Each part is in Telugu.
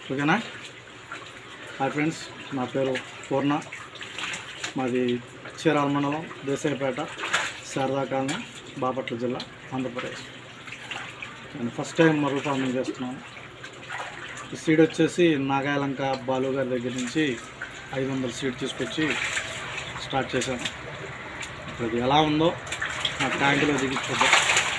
ఓకేనా హాయ్ ఫ్రెండ్స్ నా పేరు పూర్ణ మాది చీరాల మండలం దేశాయపేట శారదా కాలనీ బాపట్ల జిల్లా ఆంధ్రప్రదేశ్ నేను ఫస్ట్ టైం మరుగు ఫార్మింగ్ చేస్తున్నాను ఈ సీడ్ వచ్చేసి నాగాయలంక బాలు గారి దగ్గర నుంచి ఐదు వందల సీడ్ తీసుకొచ్చి స్టార్ట్ చేశాను ఇప్పుడు అది ఎలా ఉందో నా ట్యాంకులో దిగి చూద్దాం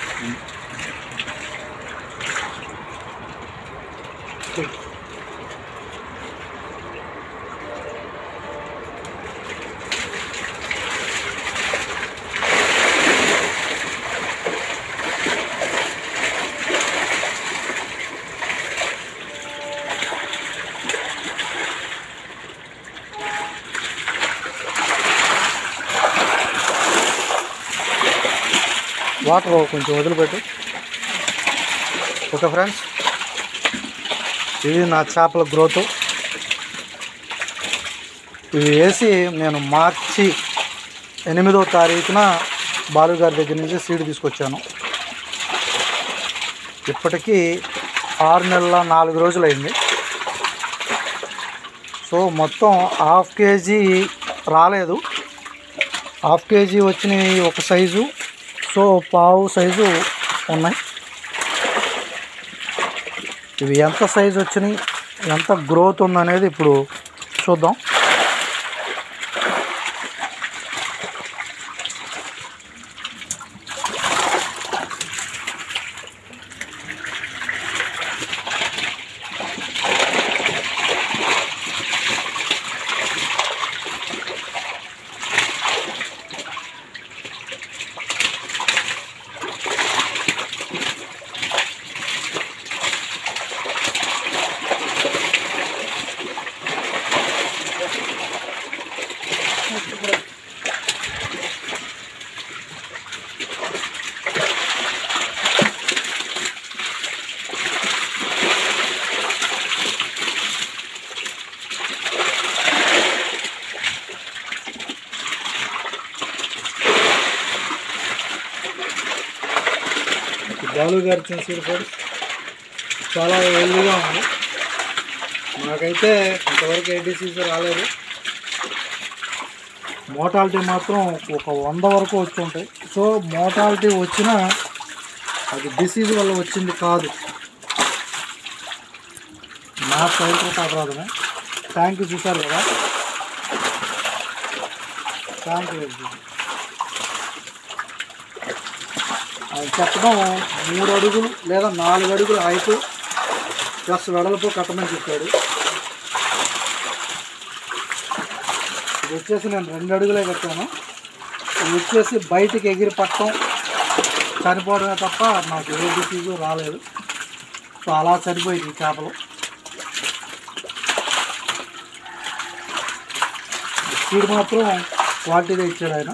వాటర్ కొంచెం వదిలిపెట్టు ఓకే ఫ్రెండ్స్ ఇది నా చేపల గ్రోత్ ఇవి వేసి నేను మార్చి ఎనిమిదో తారీఖున బాలుగారి దగ్గర నుంచి సీడ్ తీసుకొచ్చాను ఇప్పటికీ ఆరు నెలల నాలుగు రోజులైంది సో మొత్తం హాఫ్ కేజీ రాలేదు హాఫ్ కేజీ వచ్చినాయి ఒక సైజు సో పావు సైజు ఉన్నాయి ఇవి ఎంత సైజు వచ్చినాయి ఎంత గ్రోత్ ఉందనేది ఇప్పుడు చూద్దాం బాలు గారి సీడ్ కూడా చాలా హెల్దీగా ఉంది నాకైతే ఇంతవరకు ఏ డిసీజ్ రాలేదు మోటాలిటీ మాత్రం ఒక వంద వరకు వచ్చి ఉంటాయి సో మోటాలిటీ వచ్చినా అది డిసీజ్ వల్ల వచ్చింది కాదు నా పైకి అపరాధమే ట్యాంక్ చూసారు కదా ట్యాంక్ వేసి ఆయన చెప్పడం మూడు అడుగులు లేదా నాలుగు అడుగులు హైట్ ప్లస్ వెడల్పు కట్టమని చెప్పాడు ఇది వచ్చేసి నేను రెండు అడుగులే కట్టాను ఇది వచ్చేసి బయటికి ఎగిరి పట్టడం చనిపోవడమే తప్ప నాకు ఏ డిసీజు రాలేదు సో అలా చనిపోయింది ఈ చేపలు సీడ్ మాత్రం క్వాలిటీగా ఇచ్చాడు ఆయన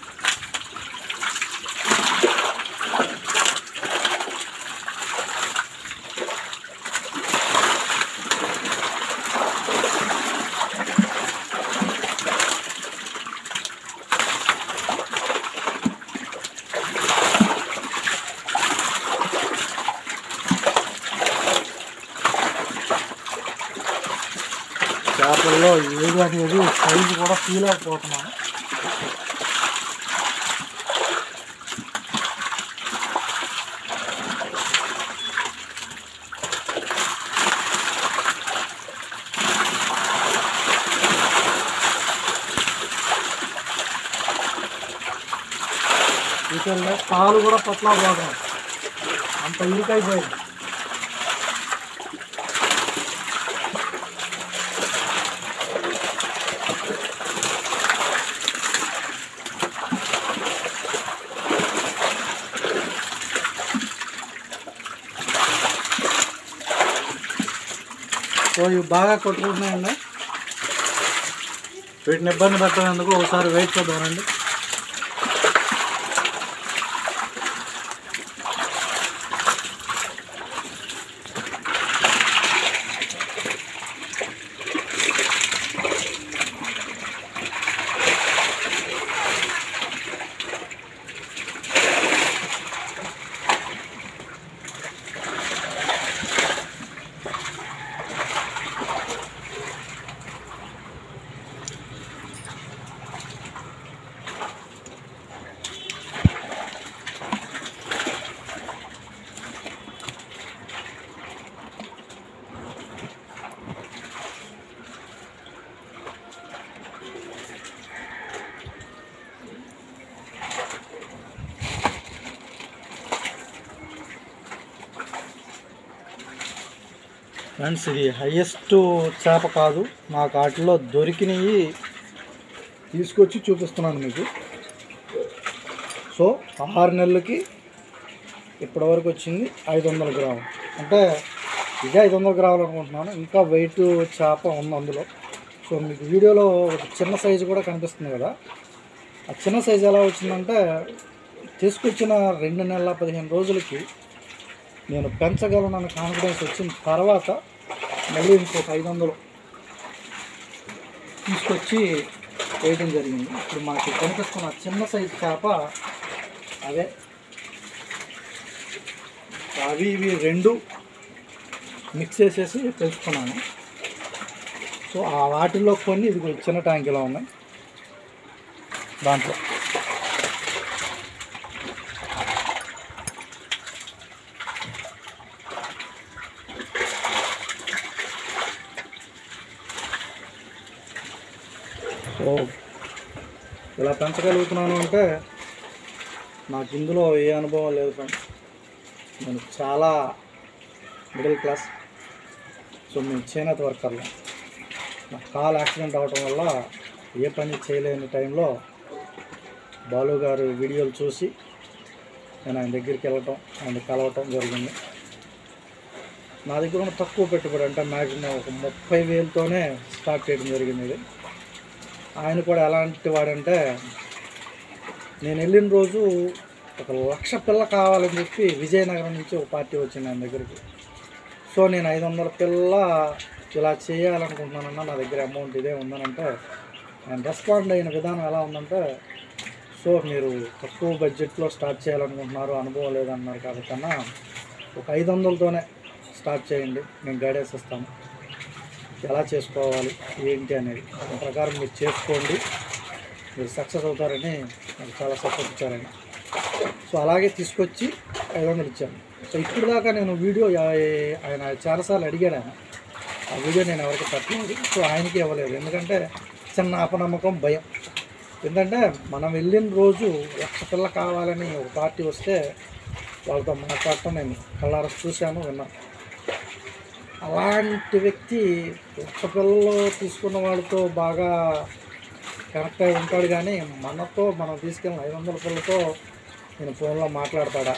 చేపల్లో ఏది అనేది సైజు కూడా ఫీల్ అయిపోతున్నాను ఇక్కడ కాలు కూడా పట్ల పోతున్నాం అంత ఇరుకైపోయింది సో ఇవి బాగా కొట్టుకుంటున్నాయండి వీటిని ఇబ్బంది పెట్టినందుకు ఒకసారి వెయిట్ చేద్దామండి ఫ్రెండ్స్ ఇది హయ్యెస్ట్ చేప కాదు నాకు వాటిలో దొరికినవి తీసుకొచ్చి చూపిస్తున్నాను మీకు సో ఆరు నెలలకి ఇప్పటివరకు వచ్చింది ఐదు వందల గ్రాములు అంటే ఇదే ఐదు వందల గ్రాములు అనుకుంటున్నాను ఇంకా వెయిట్ చేప ఉంది అందులో సో మీకు వీడియోలో ఒక చిన్న సైజు కూడా కనిపిస్తుంది కదా ఆ చిన్న సైజు ఎలా వచ్చిందంటే తీసుకొచ్చిన రెండు నెలల పదిహేను రోజులకి నేను పెంచగలనన్న కాన్ఫిడెన్స్ వచ్చిన తర్వాత మళ్ళీ ఇంకొక ఐదు వందలు తీసుకొచ్చి వేయడం జరిగింది ఇప్పుడు మనకి కనిపిస్తున్న చిన్న సైజు చేప అదే అవి ఇవి రెండు మిక్స్ చేసేసి తెలుసుకున్నాను సో ఆ వాటిల్లో కొన్ని ఇది చిన్న ట్యాంకులో ఉన్నాయి దాంట్లో సో ఇలా పెంచగలుగుతున్నాను అంటే నాకు ఇందులో ఏ అనుభవం లేదు ఫ్రెండ్స్ నేను చాలా మిడిల్ క్లాస్ సో మేము చేనేత వర్కర్లు నాకు కాల్ యాక్సిడెంట్ అవటం వల్ల ఏ పని చేయలేని టైంలో బాలు గారు వీడియోలు చూసి నేను ఆయన దగ్గరికి వెళ్ళటం ఆయన కలవటం జరిగింది నా దగ్గర ఉన్న తక్కువ పెట్టుబడి అంటే మ్యాక్సిమం ఒక ముప్పై వేలతోనే స్టార్ట్ చేయడం జరిగింది ఇది ఆయన కూడా ఎలాంటి వాడంటే నేను వెళ్ళిన రోజు ఒక లక్ష పిల్ల కావాలని చెప్పి విజయనగరం నుంచి ఒక పార్టీ వచ్చింది ఆయన దగ్గరికి సో నేను ఐదు వందల పిల్ల ఇలా చేయాలనుకుంటున్నానన్నా నా దగ్గర అమౌంట్ ఇదే ఉందనంటే ఆయన రెస్పాండ్ అయిన విధానం ఎలా ఉందంటే సో మీరు తక్కువ బడ్జెట్లో స్టార్ట్ చేయాలనుకుంటున్నారు అనుభవం లేదన్నారు కాబట్టి అన్న ఒక ఐదు వందలతోనే స్టార్ట్ చేయండి నేను గైడెన్స్ ఇస్తాను ఎలా చేసుకోవాలి ఏంటి అనేది దాని ప్రకారం మీరు చేసుకోండి మీరు సక్సెస్ అవుతారని నాకు చాలా సపోర్ట్ ఇచ్చారు ఆయన సో అలాగే తీసుకొచ్చి ఐదు వందలు ఇచ్చాను సో ఇప్పుడు దాకా నేను వీడియో ఆ- ఆయన చాలాసార్లు అడిగాడు ఆయన ఆ వీడియో నేను ఎవరికి పెట్టలేదు సో ఆయనకి ఇవ్వలేదు ఎందుకంటే చిన్న అపనమ్మకం భయం ఎందుకంటే మనం వెళ్ళిన రోజు లక్ష పిల్ల కావాలని ఒక పార్టీ వస్తే వాళ్ళతో మాట్లాడటం నేను కళ్ళారా చూశాను విన్నాను అలాంటి వ్యక్తి లక్ష పిల్లలు తీసుకున్న వాళ్ళతో బాగా కనెక్ట్ అయి ఉంటాడు కానీ మనతో మనం తీసుకెళ్ళిన ఐదు వందల పిల్లలతో నేను ఫోన్లో మాట్లాడతాడా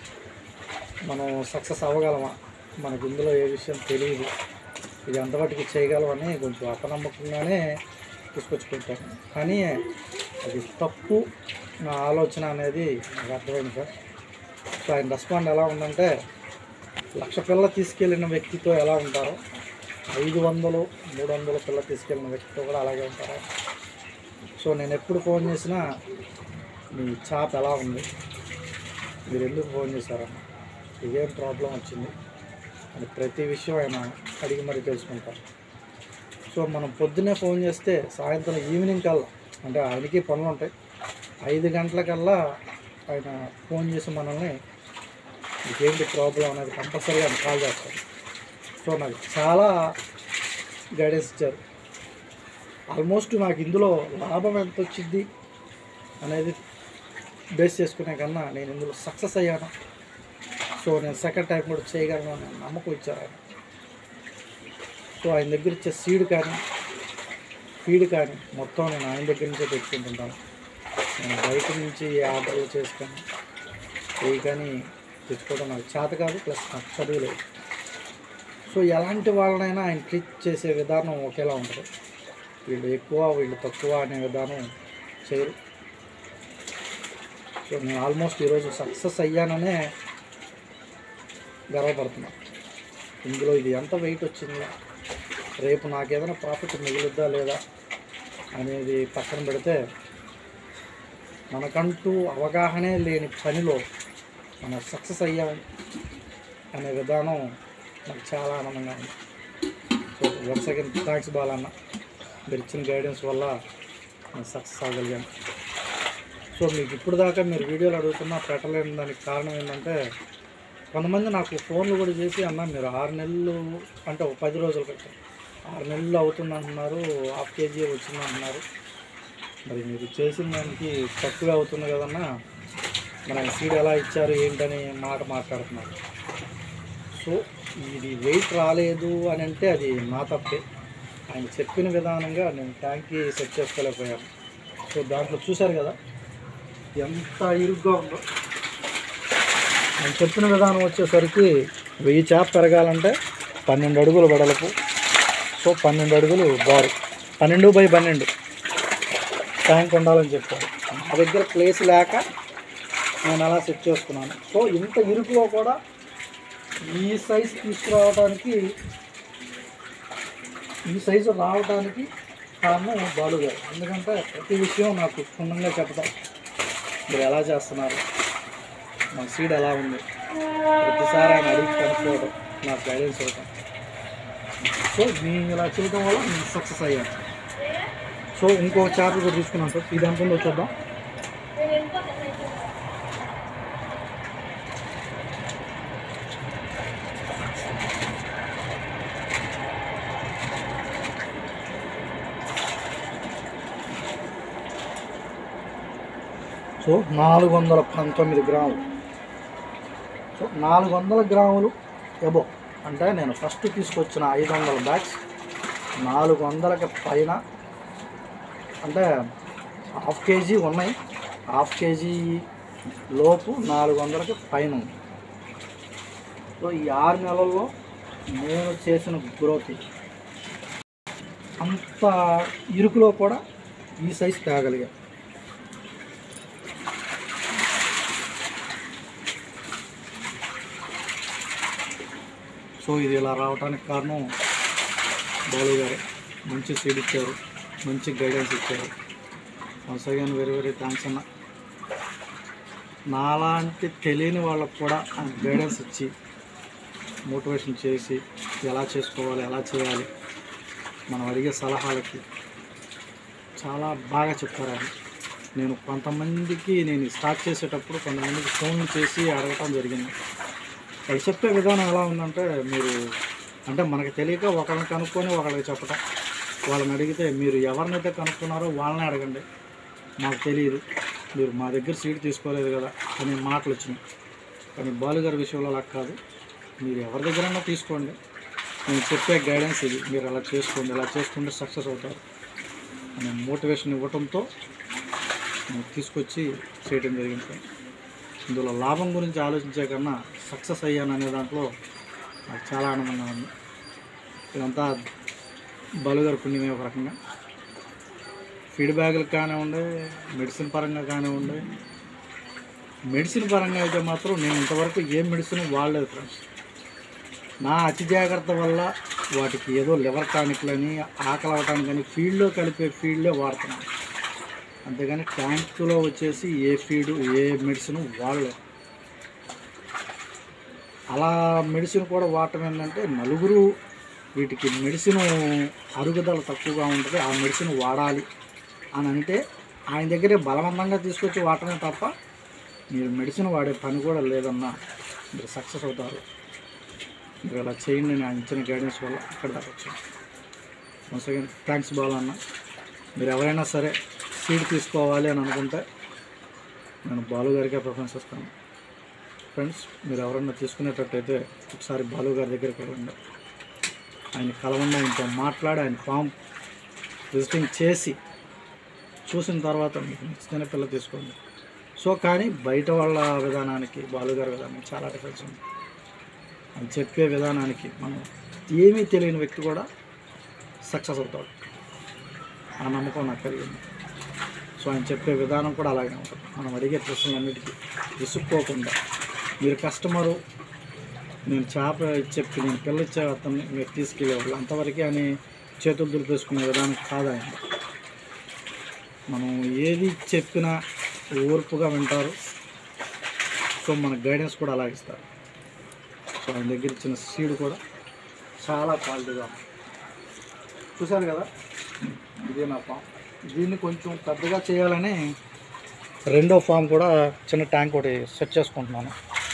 మనం సక్సెస్ అవ్వగలమా మనకు ఇందులో ఏ విషయం తెలియదు ఇది ఎంతవరకు చేయగలమని కొంచెం అపనమ్మకంగానే తీసుకొచ్చి పెట్టాను కానీ అది తప్పు నా ఆలోచన అనేది నాకు అర్థమైంది సార్ సో ఆయన రెస్పాండ్ ఎలా ఉందంటే లక్ష పిల్ల తీసుకెళ్ళిన వ్యక్తితో ఎలా ఉంటారో ఐదు వందలు మూడు వందల పిల్ల తీసుకెళ్ళిన వ్యక్తితో కూడా అలాగే ఉంటారు సో నేను ఎప్పుడు ఫోన్ చేసినా మీ చాప్ ఎలా ఉంది మీరు ఎందుకు ఫోన్ చేశారన్న ఇదేం ప్రాబ్లం వచ్చింది అని ప్రతి విషయం ఆయన అడిగి మరీ తెలుసుకుంటారు సో మనం పొద్దున్నే ఫోన్ చేస్తే సాయంత్రం ఈవినింగ్ కల్లా అంటే ఆయనకి పనులు ఉంటాయి ఐదు గంటలకల్లా ఆయన ఫోన్ చేసి మనల్ని ఇదేంటి ప్రాబ్లం అనేది కంపల్సరీగా ఆయన కాల్ చేస్తారు సో నాకు చాలా గైడెన్స్ ఇచ్చారు ఆల్మోస్ట్ నాకు ఇందులో లాభం ఎంత వచ్చింది అనేది బేస్ చేసుకునే కన్నా నేను ఇందులో సక్సెస్ అయ్యాను సో నేను సెకండ్ టైం కూడా చేయగలను అనే నమ్మకం ఇచ్చారు ఆయన సో ఆయన దగ్గర ఇచ్చే సీడ్ కానీ ఫీడ్ కానీ మొత్తం నేను ఆయన దగ్గర నుంచే తెచ్చుకుంటుంటాను నేను బయట నుంచి ఆర్డర్లు చేసుకొని ఏ కానీ తెచ్చుకోవడం నాకు చేత కాదు ప్లస్ నాకు చదువు లేదు సో ఎలాంటి వాళ్ళనైనా ఆయన ట్రీట్ చేసే విధానం ఒకేలా ఉంటుంది వీళ్ళు ఎక్కువ వీళ్ళు తక్కువ అనే విధానం చేయరు సో నేను ఆల్మోస్ట్ ఈరోజు సక్సెస్ అయ్యాననే గర్వపడుతున్నాను ఇందులో ఇది ఎంత వెయిట్ వచ్చింది రేపు నాకు ఏదైనా ప్రాఫిట్ మిగులుద్దా లేదా అనేది పక్కన పెడితే మనకంటూ అవగాహనే లేని పనిలో మనం సక్సెస్ అయ్యాం అనే విధానం నాకు చాలా ఆనందంగా ఉంది సో వన్ సెకండ్ థ్యాంక్స్ బాలన్న మీరు ఇచ్చిన గైడెన్స్ వల్ల నేను సక్సెస్ అవ్వగలిగాను సో మీకు ఇప్పుడు దాకా మీరు వీడియోలు అడుగుతున్నా పెట్టలేని దానికి కారణం ఏంటంటే కొంతమంది నాకు ఫోన్లు కూడా చేసి అన్న మీరు ఆరు నెలలు అంటే ఒక పది రోజులు పెట్టారు ఆరు నెలలు అవుతుంది అంటున్నారు హాఫ్ కేజీ వచ్చింది అంటున్నారు మరి మీరు చేసిన దానికి తక్కువే అవుతుంది కదన్నా మరి ఆయన సీడ్ ఎలా ఇచ్చారు ఏంటని మాట మాట్లాడుతున్నారు సో ఇది వెయిట్ రాలేదు అని అంటే అది నా తప్పే ఆయన చెప్పిన విధానంగా నేను ట్యాంక్కి సెట్ చేసుకోలేకపోయాను సో దాంట్లో చూశారు కదా ఎంత ఇరుగ్గా ఉందో ఆయన చెప్పిన విధానం వచ్చేసరికి వెయ్యి చేప పెరగాలంటే పన్నెండు అడుగులు వెడల్పు సో పన్నెండు అడుగులు బారు పన్నెండు బై పన్నెండు ట్యాంక్ ఉండాలని చెప్పారు నా దగ్గర ప్లేస్ లేక నేను అలా సెట్ చేసుకున్నాను సో ఇంత ఇరుకులో కూడా ఈ సైజ్ తీసుకురావడానికి ఈ సైజు రావడానికి కారణం బాలు గారు ఎందుకంటే ప్రతి విషయం నాకు క్షుణ్ణంగా చెప్తాం మీరు ఎలా చేస్తున్నారు మా సీడ్ ఎలా ఉంది ప్రతిసారి ఆయన అడిగి కనుక్కోవడం నాకు గైడెన్స్ ఇవ్వడం సో నేను ఇలా చేయడం వల్ల నేను సక్సెస్ అయ్యాను సో ఇంకో చార్ట్ కూడా తీసుకున్నాం సార్ ఇది ఎంత ఉందో చూద్దాం సో నాలుగు వందల పంతొమ్మిది గ్రాములు సో నాలుగు వందల గ్రాములు ఎబో అంటే నేను ఫస్ట్ తీసుకొచ్చిన ఐదు వందల బ్యాగ్స్ నాలుగు వందలకి పైన అంటే హాఫ్ కేజీ ఉన్నాయి హాఫ్ కేజీ లోపు నాలుగు వందలకి పైన ఉంది సో ఈ ఆరు నెలల్లో నేను చేసిన గ్రోత్ ఇది. అంత ఇరుకులో కూడా ఈ సైజ్ తేగలిగా సో ఇది ఇలా రావడానికి కారణం బాలు గారు మంచి సీడ్ ఇచ్చారు మంచి గైడెన్స్ ఇచ్చారు once again very very thanks అన్న నాలాంటి తెలియని వాళ్ళకు కూడా గైడెన్స్ ఇచ్చి మోటివేషన్ చేసి ఎలా చేసుకోవాలి ఎలా చేయాలి మనం అడిగే సలహాలకి చాలా బాగా చెప్తారు ఆయన నేను కొంతమందికి నేను స్టార్ట్ చేసేటప్పుడు కొంతమందికి ఫోన్ చేసి అడగటం జరిగింది వాళ్ళు చెప్పే విధానం ఎలా ఉందంటే మీరు అంటే మనకి తెలియక ఒకరిని కనుక్కొని ఒకరికి చెప్పటం వాళ్ళని అడిగితే మీరు ఎవరినైతే కనుక్కున్నారో వాళ్ళని అడగండి మాకు తెలియదు మీరు మా దగ్గర సీట్ తీసుకోలేదు కదా అనే మాటలు వచ్చినాయి కానీ బాలుగారి విషయంలో అలా కాదు మీరు ఎవరి దగ్గరైనా తీసుకోండి నేను చెప్పే గైడెన్స్ ఇది మీరు అలా చేసుకోండి అలా చేసుకుంటే సక్సెస్ అవుతారు అనే మోటివేషన్ ఇవ్వటంతో నేను తీసుకొచ్చి చేయడం జరిగింది ఇందులో లాభం గురించి ఆలోచించే కన్నా సక్సెస్ అయ్యాను అనే దాంట్లో నాకు చాలా ఆనందంగా ఉంది ఇదంతా బలుగారు పుణ్యమే ఒక రకంగా ఫీడ్బ్యాక్లు కానివ్వండి మెడిసిన్ పరంగా కానివ్వండి మెడిసిన్ పరంగా అయితే మాత్రం నేను ఇంతవరకు ఏ మెడిసిన్ వాడలేదు ఫ్రెండ్స్ నా అతి జాగ్రత్త వల్ల వాటికి ఏదో లివర్ టానిక్లని ఆకలి అవటానికని ఫీల్డ్లో కలిపే ఫీల్డే వాడుతున్నాను అంతేగాని ట్యాంకులో వచ్చేసి ఏ ఫీడు ఏ మెడిసిన్ వాడలేదు అలా మెడిసిన్ కూడా వాడటం ఏంటంటే నలుగురు వీటికి మెడిసిన్ అరుగుదల తక్కువగా ఉంటుంది ఆ మెడిసిన్ వాడాలి అని అంటే ఆయన దగ్గరే బలవంతంగా తీసుకొచ్చి వాడటమే తప్ప మీరు మెడిసిన్ వాడే పని కూడా లేదన్నా మీరు సక్సెస్ అవుతారు మీరు అలా చేయండి అని ఆయన ఇచ్చిన గైడెన్స్ వల్ల ఇక్కడ దాకా వచ్చాను వన్స్ అగైన్ థ్యాంక్స్ బాలన్న మీరు ఎవరైనా సరే సీడ్ తీసుకోవాలి అని అనుకుంటే నేను బాలు గారికే ప్రిఫరెన్స్ ఇస్తాను ఫ్రెండ్స్ మీరు ఎవరైనా తీసుకునేటట్టయితే ఒకసారి బాలు గారి దగ్గరికి వెళ్ళండి ఆయన కలవండి ఆయనతో మాట్లాడి ఆయన ఫామ్ విజిటింగ్ చేసి చూసిన తర్వాత మీకు నచ్చితేనే పిల్ల తీసుకోండి సో కానీ బయట వాళ్ళ విధానానికి బాలుగారి విధానానికి చాలా డిఫరెన్స్ ఉంది అని చెప్పే విధానానికి మనం ఏమీ తెలియని వ్యక్తి కూడా సక్సెస్ అవుతాడు ఆ నమ్మకం నాకు కలిగింది సో ఆయన చెప్పే విధానం కూడా అలాగే ఉంటుంది మనం అడిగే ప్రశ్నలన్నిటికీ విసుక్కోకుండా మీరు కస్టమరు నేను చేప చెప్పి నేను పిల్ల ఇచ్చే అతన్ని మీరు తీసుకెళ్ళేవాళ్ళు అంతవరకే అని చేతులు దులిపేసుకునే విధానం కాదు ఆయన మనం ఏది చెప్పినా ఓర్పుగా వింటారు సో మన గైడెన్స్ కూడా అలాగే ఇస్తారు సో ఆయన దగ్గర ఇచ్చిన సీడ్ కూడా చాలా క్వాలిటీగా ఉంది చూశారు కదా ఇదే నా ఫామ్ దీన్ని కొంచెం పెద్దగా చేయాలని రెండో ఫామ్ కూడా చిన్న ట్యాంక్ ఒకటి సెట్ చేసుకుంటున్నాను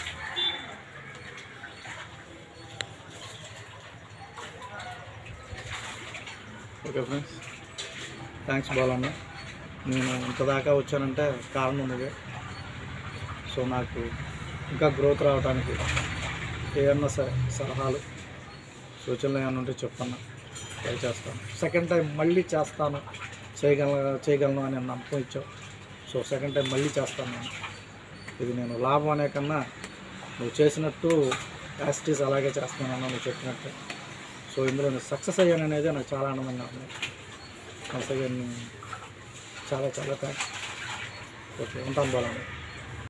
ఓకే ఫ్రెండ్స్ థ్యాంక్స్ బాలన్న నేను ఇంత దాకా వచ్చానంటే కారణం నువ్వే సో నాకు ఇంకా గ్రోత్ రావడానికి ఏమన్నా సరే సలహాలు సూచనలు ఏమైనా ఉంటే చెప్పన్నా ట్రై చేస్తాను సెకండ్ టైం మళ్ళీ చేస్తాను చేయగలను చేయగలను అని నమ్మకం ఇచ్చావు సో సెకండ్ టైం మళ్ళీ చేస్తాను నేను ఇది నేను లాభం అనే కన్నా నువ్వు చేసినట్టు యాస్టీస్ అలాగే చేస్తున్నాను నువ్వు చెప్పినట్టు సో ఇందులో నేను సక్సెస్ అయ్యాను అనేది నాకు చాలా ఆనందంగా ఉంది వన్స్ అగైన్ చాలా చాలా థ్యాంక్స్ ఓకే ఉంటాను బాగా